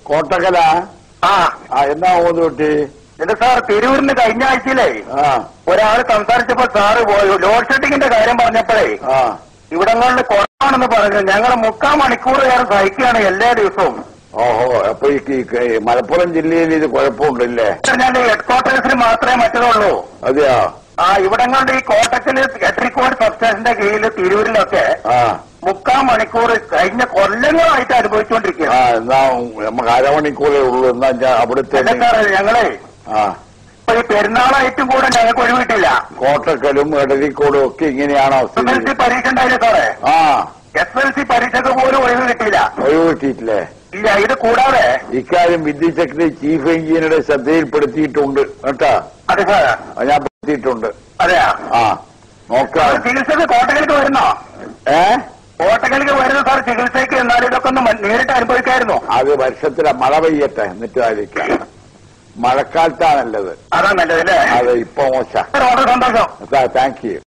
കോട്ടക്കല ആ ആ എന്നാ പോകുന്നു കുട്ടി എന്നിട്ട് സാർ തിരൂരിന് കഴിഞ്ഞ ആഴ്ചയിലേ ആ ഒരാൾ സംസാരിച്ചപ്പോ സാറ് പോയി ലോഡ് ഷെഡിങ്ങിന്റെ കാര്യം പറഞ്ഞപ്പോഴേ ആ ഇവിടങ്ങളിൽ കുറവാണെന്ന് പറഞ്ഞു ഞങ്ങൾ മുക്കാൽ മണിക്കൂർ കയറി സഹിക്കുകയാണ് എല്ലാ ദിവസവും ഓഹോ അപ്പൊ ഈ ഈ- ഈ മലപ്പുറം ജില്ലയിൽ ഇത് കുഴപ്പമുണ്ടല്ലേ ഞാൻ ഹെഡ് ക്വാർട്ടേഴ്സിൽ മാത്രമേ മറ്റതുള്ളൂ അതെയോ ആ ഇവിടങ്ങളുടെ ഈ കോട്ടക്കല് എട്രിക്കോട് സബ്സ്റ്റേഷന്റെ കീഴിൽ തിരൂരിലൊക്കെ ആ മുക്കാൽ മണിക്കൂർ കഴിഞ്ഞ കൊല്ലങ്ങളായിട്ട് ആ അനുഭവിച്ചുകൊണ്ടിരിക്കുകയാണ് എന്നാ നമുക്ക് അരമണിക്കൂറേ ഉള്ളൂ എന്നാ ഞാൻ അവിടുത്തെ അല്ല സാറേ ഞങ്ങളെ ആ ഇപ്പൊ ഈ പെരുന്നാളായിട്ടും കൂടെ ഞങ്ങൾക്ക് ഒഴിവിട്ടില്ല കോട്ടക്കലും എടരിക്കോടും ഒക്കെ ഇങ്ങനെയാണോ എസ് എൽ സ്ഥിതി സി പരീക്ഷ ഉണ്ടായില്ല സാറേ ആ എസ് എൽ സി പരീക്ഷക്ക് പോലും ഒഴിവ് കിട്ടിയില്ല ഒഴിവ് കിട്ടിയിട്ടില്ലേ ഇല്ല ഇത് കൂടാതെ ഇക്കാര്യം വിദ്യുത് സെക്രട്ടറി ചീഫ് എഞ്ചിനീയറുടെ ശ്രദ്ധയിൽപ്പെടുത്തിയിട്ടുണ്ട് കേട്ടാ അതെ സാർ അത് ഞാൻ പെടുത്തിയിട്ടുണ്ട് അതെയാ ആ നോക്കാം ചികിത്സക്ക് കോട്ടകലേക്ക് വരുന്നോ ഏ കോട്ടകലേക്ക് വരുന്ന സാർ ചികിത്സയ്ക്ക് എന്നാൽ ഇതൊക്കെ ഒന്ന് മ- നേരിട്ട് അനുഭവിക്കായിരുന്നു അത് വർഷത്തിലെ മഴ പെയ്യട്ടെ എന്നിട്ട് ആയിരിക്കാം മഴക്കാലത്താ നല്ലത് അതാ നല്ലതല്ലേ അത് ഇപ്പൊ മോശ വളരെ സന്തോഷം താങ്ക് യു